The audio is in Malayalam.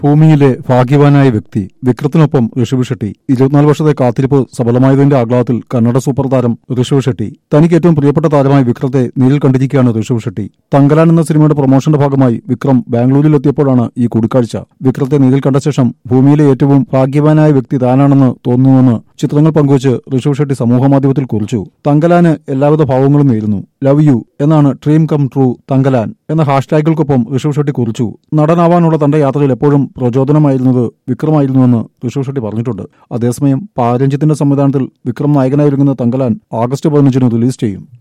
ഭൂമിയിലെ ഭാഗ്യവാനായ വ്യക്തി വിക്രത്തിനൊപ്പം ഋഷഭ് ഷെട്ടി ഇരുപത്തിനാല് വർഷത്തെ കാത്തിരിപ്പ് സഫലമായതിന്റെ ആഹ്ലാദത്തിൽ കന്നഡ സൂപ്പർ താരം ഋഷഭ് ഷെട്ടി തനിക്ക് ഏറ്റവും പ്രിയപ്പെട്ട താരമായ വിക്രത്തെ നേരിൽ കണ്ടിരിക്കുകയാണ് ഋഷഭ് ഷെട്ടി തങ്കലാൻ എന്ന സിനിമയുടെ പ്രൊമോഷന്റെ ഭാഗമായി വിക്രം ബാംഗ്ലൂരിൽ എത്തിയപ്പോഴാണ് ഈ കൂടിക്കാഴ്ച വിക്രത്തെ നേരിൽ കണ്ട ശേഷം ഭൂമിയിലെ ഏറ്റവും ഭാഗ്യവാനായ വ്യക്തി താനാണെന്ന് തോന്നുന്നുവെന്ന് ചിത്രങ്ങൾ പങ്കുവച്ച് ഋഷഭ് ഷെട്ടി സമൂഹമാധ്യമത്തിൽ കുറിച്ചു തങ്കലാന് എല്ലാവിധ ഭാവങ്ങളും നേരുന്നു ലവ് യു എന്നാണ് ഡ്രീം കം ട്രൂ തങ്കലാൻ എന്ന ഹാഷ്ടാഗുകൾക്കൊപ്പം ഋഷഭ് ഷെട്ടി കുറിച്ചു നടനാവാനുള്ള തന്റെ യാത്രയിൽ എപ്പോഴും പ്രചോദനമായിരുന്നത് വിക്രമായിരുന്നുവെന്ന് ഋഷഭ് ഷെട്ടി പറഞ്ഞിട്ടുണ്ട് അതേസമയം പാരഞ്ജിത്തിന്റെ സംവിധാനത്തിൽ വിക്രം നായകനായി ഒരുങ്ങുന്ന തങ്കലാൻ ആഗസ്റ്റ് പതിനഞ്ചിന് റിലീസ് ചെയ്യും